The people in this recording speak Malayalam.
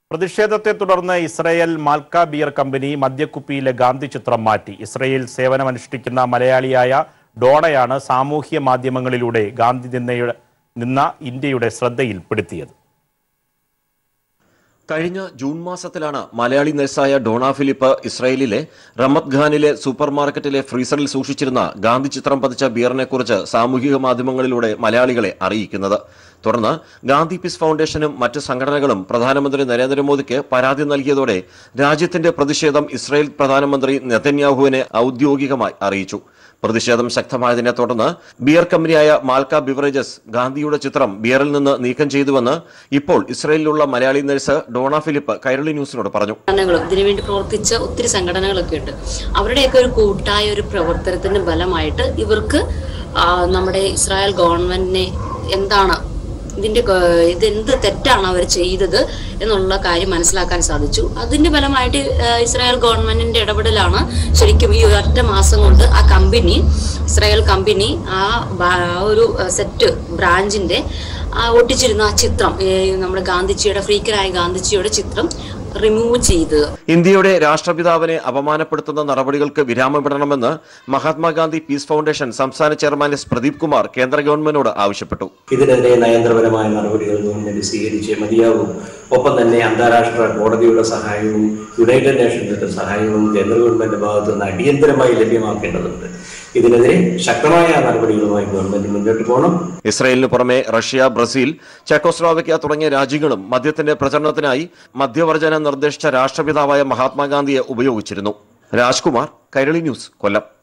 പ്രതിഷേധത്തെ തുടർന്ന് ഇസ്രയേൽ മാൽക്ക ബിയർ കമ്പനി മദ്യക്കുപ്പിയിലെ ഗാന്ധി ചിത്രം മാറ്റി ഇസ്രയേൽ സേവനമനുഷ്ഠിക്കുന്ന മലയാളിയായ ഡോണയാണ് സാമൂഹ്യ മാധ്യമങ്ങളിലൂടെ ഗാന്ധി നിന്നയുടെ നിന്ന ഇന്ത്യയുടെ ശ്രദ്ധയിൽപ്പെടുത്തിയത് കഴിഞ്ഞ ജൂൺ മാസത്തിലാണ് മലയാളി നഴ്സായ ഡോണ ഫിലിപ്പ് ഇസ്രായേലിലെ റമത് ഖാനിലെ സൂപ്പർ മാർക്കറ്റിലെ ഫ്രീസറിൽ സൂക്ഷിച്ചിരുന്ന ഗാന്ധി ചിത്രം പതിച്ച ബിയറിനെ കുറിച്ച് സാമൂഹിക മാധ്യമങ്ങളിലൂടെ മലയാളികളെ അറിയിക്കുന്നത് തുടർന്ന് ഗാന്ധി പീസ് ഫൗണ്ടേഷനും മറ്റ് സംഘടനകളും പ്രധാനമന്ത്രി നരേന്ദ്രമോദിക്ക് പരാതി നൽകിയതോടെ രാജ്യത്തിന്റെ പ്രതിഷേധം ഇസ്രായേൽ പ്രധാനമന്ത്രി നെതന്യാഹുവിനെ ഔദ്യോഗികമായി അറിയിച്ചു പ്രതിഷേധം ശക്തമായതിനെ തുടർന്ന് ബിയർ കമ്പനിയായ മാൽക്ക ബിവറേജസ് ഗാന്ധിയുടെ ചിത്രം ബിയറിൽ നിന്ന് നീക്കം ചെയ്തുവെന്ന് ഇപ്പോൾ ഇസ്രയേലിലുള്ള മലയാളി നഴ്സ് ഡോണ ഫിലിപ്പ് കൈരളി ന്യൂസിനോട് പറഞ്ഞു സംഘടനകളും ഇതിനുവേണ്ടി പ്രവർത്തിച്ച ഒത്തിരി സംഘടനകളൊക്കെ ഉണ്ട് അവരുടെയൊക്കെ ഒരു കൂട്ടായ ഒരു പ്രവർത്തനത്തിന്റെ ഫലമായിട്ട് ഇവർക്ക് ആ, നമ്മുടെ ഇസ്രായേൽ ഗവൺമെന്റിനെ എന്താണ് ഇതിന്റെ ക- ഇതെന്ത് തെറ്റാണ് അവർ ചെയ്തത് എന്നുള്ള കാര്യം മനസ്സിലാക്കാൻ സാധിച്ചു അതിന്റെ ഫലമായിട്ട് ആ, ഇസ്രായേൽ ഗവൺമെന്റിന്റെ ഇടപെടലാണ് ശരിക്കും ഈ ഒരൊറ്റ മാസം കൊണ്ട് ആ കമ്പനി ഇസ്രായേൽ കമ്പനി ആ ബ- ആ ഒരു സെറ്റ് ബ്രാഞ്ചിന്റെ ആ ഒട്ടിച്ചിരുന്ന ആ ചിത്രം ഏ, നമ്മുടെ ഗാന്ധിജിയുടെ ഫ്രീക്കനായ ഗാന്ധിജിയുടെ ചിത്രം റിമൂവ് ചെയ്ത് ഇന്ത്യയുടെ രാഷ്ട്രപിതാവിനെ അപമാനപ്പെടുത്തുന്ന നടപടികൾക്ക് വിരാമമിടണമെന്ന് മഹാത്മാഗാന്ധി പീസ് ഫൗണ്ടേഷൻ സംസ്ഥാന ചെയർമാൻ എസ് പ്രദീപ് കുമാർ കേന്ദ്ര ഗവൺമെന്റിനോട് ആവശ്യപ്പെട്ടു ഇതിനെതിരെ നയതന്ത്രപരമായ നടപടികൾ ഗവൺമെന്റ് സ്വീകരിച്ചേ മതിയാകൂ ഒപ്പം തന്നെ അന്താരാഷ്ട്ര കോടതിയുടെ സഹായവും യുണൈറ്റഡ് നേഷൻസിന്റെ സഹായവും കേന്ദ്ര ഗവൺമെന്റ് ഭാഗത്തു നിന്ന് അടിയന്തരമായി ലഭ്യമാക്കേണ്ടതുണ്ട് ഇതിനെതിരെ ശക്തമായ നടപടികളുമായി ഗവൺമെന്റ് മുന്നോട്ട് പോകണം ഇസ്രയേലിന് പുറമെ റഷ്യ ബ്രസീൽ ചെക്കോസ്ലോവക്യ തുടങ്ങിയ രാജ്യങ്ങളും മദ്യത്തിന്റെ പ്രചരണത്തിനായി മദ്യവർജന നിർദ്ദേശിച്ച രാഷ്ട്രപിതാവായ മഹാത്മാഗാന്ധിയെ ഉപയോഗിച്ചിരുന്നു രാജ്കുമാർ കൈരളി ന്യൂസ് കൊല്ലം